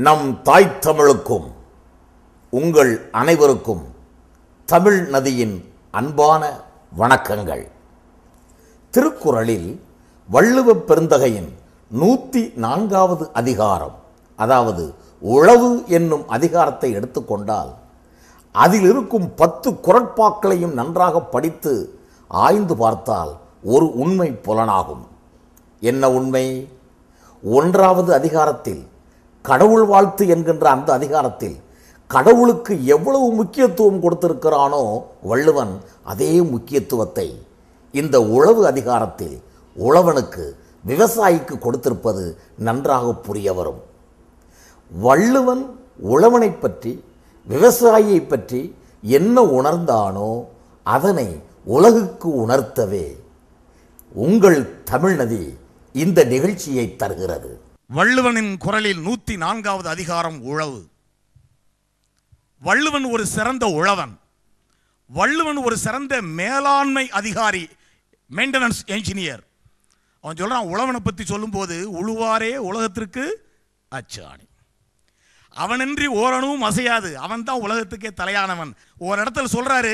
நம் தாய் தமிழுக்கும் உங்கள் அனைவருக்கும் தமிழ் நதியின் அன்பான வணக்கங்கள் திருக்குறளில் வள்ளுவப் பெருந்தகையின் நூற்றி நான்காவது அதிகாரம் அதாவது உழவு என்னும் அதிகாரத்தை எடுத்துக்கொண்டால் அதில் இருக்கும் பத்து குரட்பாக்களையும் நன்றாக படித்து ஆய்ந்து பார்த்தால் ஒரு உண்மை புலனாகும் என்ன உண்மை ஒன்றாவது அதிகாரத்தில் கடவுள் வாழ்த்து என்கின்ற அந்த அதிகாரத்தில் கடவுளுக்கு எவ்வளவு முக்கியத்துவம் கொடுத்திருக்கிறானோ வள்ளுவன் அதே முக்கியத்துவத்தை இந்த உழவு அதிகாரத்தில் உழவனுக்கு விவசாயிக்கு கொடுத்திருப்பது நன்றாக புரிய வரும் வள்ளுவன் உழவனை பற்றி விவசாயியை பற்றி என்ன உணர்ந்தானோ அதனை உலகுக்கு உணர்த்தவே உங்கள் தமிழ்நதி இந்த நிகழ்ச்சியை தருகிறது வள்ளுவனின் குரலில் நூத்தி நான்காவது அதிகாரம் உழவு வள்ளுவன் ஒரு சிறந்த உழவன் வள்ளுவன் ஒரு சிறந்த மேலாண்மை அதிகாரி மெயின்டெனன்ஸ் என்ஜினியர் அவன் சொல்றான் உழவனை பத்தி சொல்லும்போது உழுவாரே உலகத்திற்கு அச்சாணி அவனின்றி ஓரணுவும் அசையாது அவன் தான் உலகத்துக்கே தலையானவன் ஒரு இடத்துல சொல்றாரு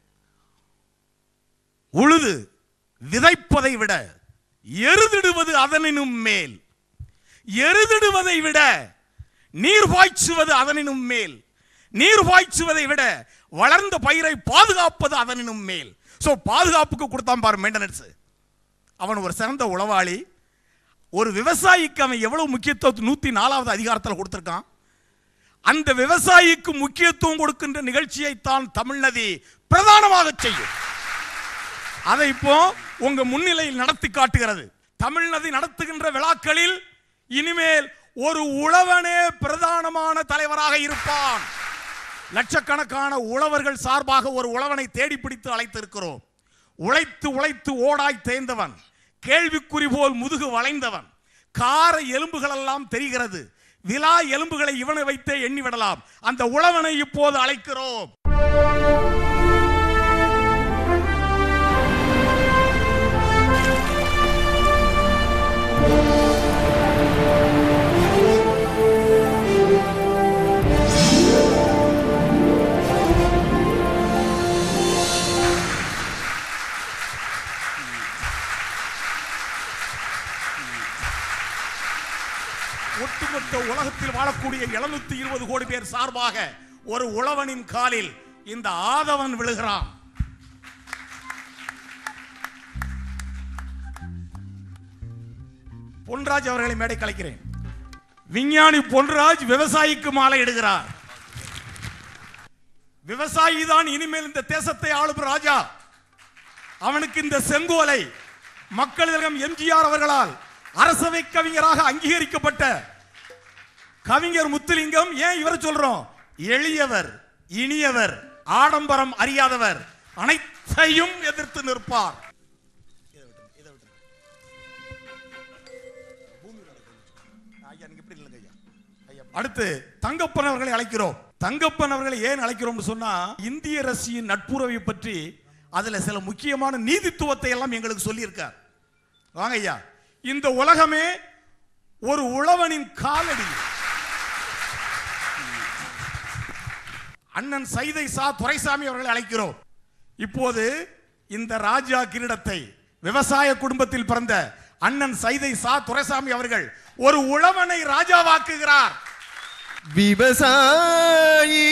உழுது விதைப்பதை விட எருதிடுவது அதனினும் மேல் எருதிடுவதை விட நீர் பாய்ச்சுவது அதனினும் மேல் நீர் பாய்ச்சுவதை விட வளர்ந்த பயிரை பாதுகாப்பது அதனினும் மேல் சோ பாதுகாப்புக்கு கொடுத்தான் பாரு மெயின்டெனன்ஸ் அவன் ஒரு சிறந்த உளவாளி ஒரு விவசாயிக்கு அவன் எவ்வளவு முக்கியத்துவம் நூத்தி நாலாவது அதிகாரத்தில் கொடுத்திருக்கான் அந்த விவசாயிக்கு முக்கியத்துவம் கொடுக்கின்ற நிகழ்ச்சியை தான் தமிழ்நதி பிரதானமாக செய்யும் அதை இப்போ உங்க முன்னிலையில் நடத்தி காட்டுகிறது தமிழ்நதி நடத்துகின்ற விழாக்களில் இனிமேல் ஒரு உழவனே பிரதானமான தலைவராக இருப்பான் லட்சக்கணக்கான உழவர்கள் சார்பாக ஒரு உழவனை தேடி பிடித்து அழைத்திருக்கிறோம் உழைத்து உழைத்து ஓடாய் தேய்ந்தவன் கேள்விக்குறி போல் முதுகு வளைந்தவன் கார எலும்புகள் எல்லாம் தெரிகிறது விலா எலும்புகளை இவனை வைத்தே எண்ணிவிடலாம் அந்த உழவனை இப்போது அழைக்கிறோம் ஒட்டுமொத்த உலகத்தில் வாழக்கூடிய 720 இருபது கோடி பேர் சார்பாக ஒரு உழவனின் காலில் இந்த ஆதவன் விழுகிறான் பொன்ராஜ் அவர்களை மேடை கலைக்கிறேன் விஞ்ஞானி பொன்ராஜ் விவசாயிக்கு மாலை இடுகிறார் விவசாயி தான் இனிமேல் இந்த தேசத்தை ஆளும் ராஜா அவனுக்கு இந்த செங்கோலை மக்களிடம் எம்ஜிஆர் அவர்களால் அரசவை கவிஞராக அங்கீகரிக்கப்பட்ட கவிஞர் முத்துலிங்கம் ஏன் இவரை சொல்றோம் எளியவர் இனியவர் ஆடம்பரம் அறியாதவர் அனைத்தையும் எதிர்த்து நிற்பார் அடுத்து தங்கப்பன் அவர்களை அழைக்கிறோம் தங்கப்பன் அவர்களை ஏன் அழைக்கிறோம்னு சொன்னா இந்திய ரஷ்யின் நட்புறவை பற்றி அதுல சில முக்கியமான நீதித்துவத்தை எல்லாம் எங்களுக்கு சொல்லியிருக்கார் வாங்க ஐயா இந்த உலகமே ஒரு உழவனின் காலடி அண்ணன் சைதை சா துரைசாமி அவர்களை அழைக்கிறோம் இப்போது இந்த ராஜா கிரீடத்தை விவசாய குடும்பத்தில் பிறந்த அண்ணன் சைதை சா துரைசாமி அவர்கள் ஒரு உழவனை ராஜாவாக்குகிறார் விவசாயி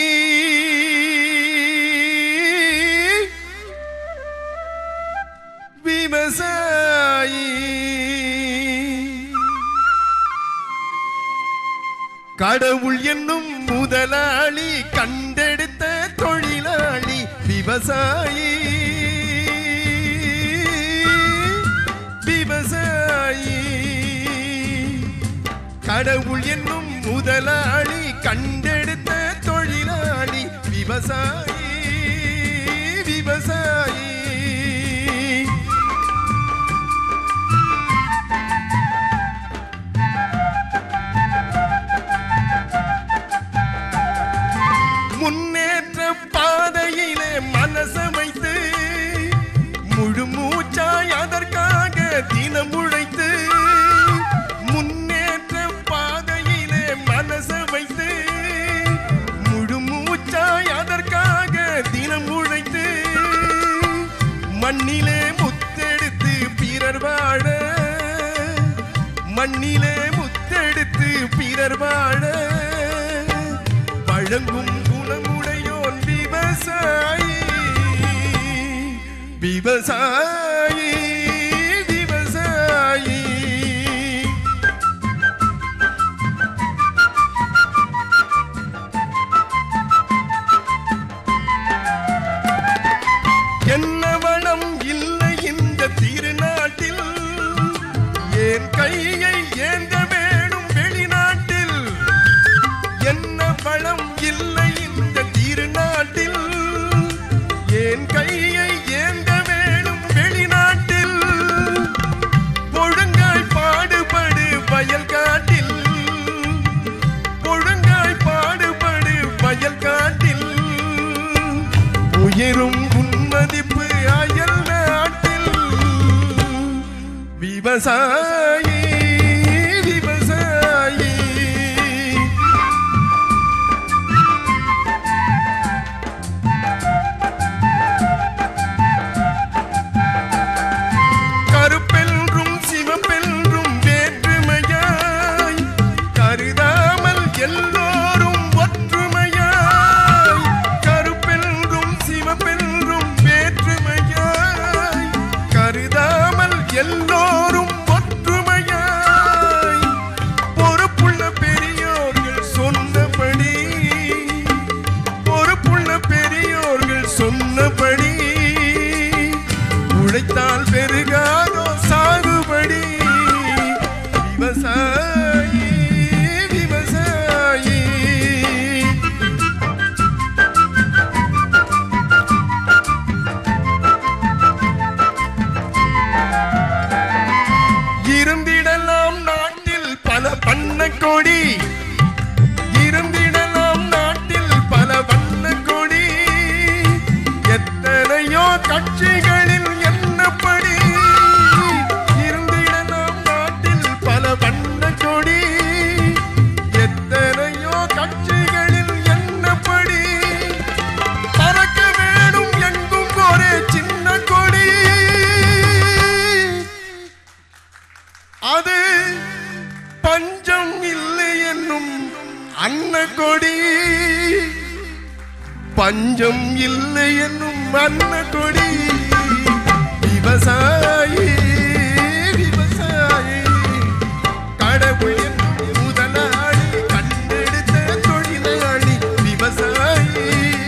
விவசாயி கடவுள் என்னும் முதலாளி கண்டெடுத்த தொழிலாளி விவசாயி விவசாயி கடவுள் என்னும் முதலாளி கண்டெடுத்த தொழிலாளி விவசாயி விவசாயி முன்னேற்ற பாதையிலே மனசமைத்து முழு மூச்சாய் அதற்காக தினம் உழைத்து முன்னேற்ற பாதையிலே மனசமைத்து மண்ணிலே முத்தெடுத்து பிறர் வாழ வழங்கும் குணமுடையோன் விவசாயி விவசாயி விவசாயி என்ன வளம் இல்லை இந்த திருநாட்டில் ஏன் கையை ஏந்த வேணும் வெளிநாட்டில் என்ன வளம் இல்லை இந்த திருநாட்டில் ஏன் கையை ஏந்த வேணும் வெளிநாட்டில் ஒழுங்காய் பாடுபடு வயல் காட்டில் ஒழுங்காய் பாடுபடு வயல் காட்டில் உயரும் உன்மதிப்பு அயல் நாட்டில் விவசாயி விவசாயி கருப்பென்றும் சிவப்பென்றும் வேற்றுமையாய் கருதாமல் எல்லோரும் ஒற்றுமையாய் கருப்பென்றும் சிவப்பென்றும் வேற்றுமையாய் கருதாமல் எல்லோரும் ஒற்றுமையாய் பொறுப்புள்ள பெரியோர்கள் சொன்னபடி பொறுப்புள்ள பெரியோர்கள் சொன்னபடி உழைத்தால் பெருகாதோ சாகுபடி விவசாயி விவசாயி இருந்திடலாம் நாட்டில் பல பண்ண கொடி இருந்திடலாம் நாட்டில் பல வண்ண கொடி எத்தனையோ கட்சிகளில் என்னப்படி இருந்திடலாம் நாட்டில் பல வண்ண கொடி எத்தனையோ கட்சிகளில் என்னப்படி பறக்க வேணும் எங்கும் ஒரே சின்ன கொடி அது பஞ்சம் இல்லை என்னும் அன்ன கொடி பஞ்சம் இல்லை என்னும் அன்ன கொடி விவசாயி விவசாயி கடவுள் என்னும் முதலாளி கண்டெடுத்த தொழிலாளி விவசாயி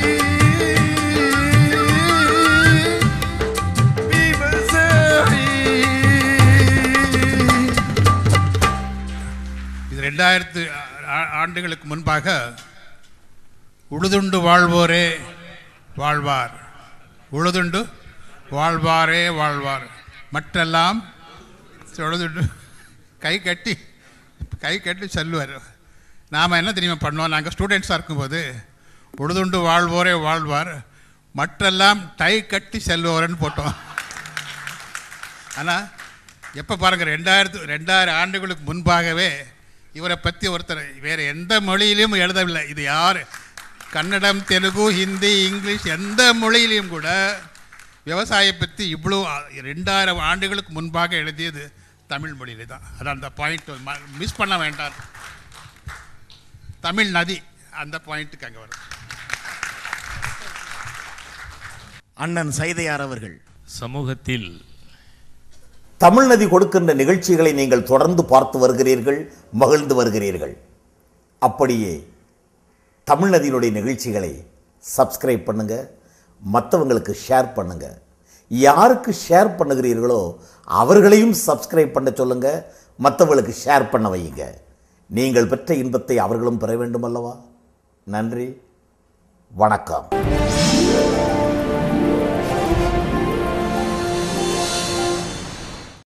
விவசாயி இது ரெண்டாயிரத்து ஆ- ஆண்டுகளுக்கு முன்பாக உழுதுண்டு வாழ்வோரே வாழ்வார் உழுதுண்டு வாழ்வாரே வாழ்வார் மற்றெல்லாம் உழுதுண்டு கை கட்டி கை கட்டி சொல்லுவார் நாம் என்ன தெரியுமா பண்ணோம் நாங்கள் ஸ்டூடெண்ட்ஸாக இருக்கும்போது உழுதுண்டு வாழ்வோரே வாழ்வார் மற்றெல்லாம் டை கட்டி செல்வோரன்னு போட்டோம் ஆனால் எப்போ பாருங்கள் ரெண்டாயிரத்து ரெண்டாயிரம் ஆண்டுகளுக்கு முன்பாகவே இவரை பற்றி ஒருத்தர் வேறு எந்த மொழியிலையும் எழுதவில்லை இது யார் கன்னடம் தெலுங்கு ஹிந்தி இங்கிலீஷ் எந்த மொழியிலையும் கூட விவசாயம் பற்றி இவ்வளோ ரெண்டாயிரம் ஆண்டுகளுக்கு முன்பாக எழுதியது தமிழ் மொழியில தான் அதான் அந்த பாயிண்ட் மிஸ் பண்ண வேண்டாம் தமிழ் நதி அந்த பாயிண்ட்டுக்கு அங்கே வரும் அண்ணன் சைதையார் அவர்கள் சமூகத்தில் தமிழ் நதி கொடுக்கின்ற நிகழ்ச்சிகளை நீங்கள் தொடர்ந்து பார்த்து வருகிறீர்கள் மகிழ்ந்து வருகிறீர்கள் அப்படியே தமிழ் நதியினுடைய நிகழ்ச்சிகளை சப்ஸ்கிரைப் பண்ணுங்க மற்றவங்களுக்கு ஷேர் பண்ணுங்க யாருக்கு ஷேர் பண்ணுகிறீர்களோ அவர்களையும் சப்ஸ்கிரைப் பண்ண சொல்லுங்க மற்றவங்களுக்கு ஷேர் பண்ண வையுங்க நீங்கள் பெற்ற இன்பத்தை அவர்களும் பெற வேண்டும் அல்லவா நன்றி வணக்கம்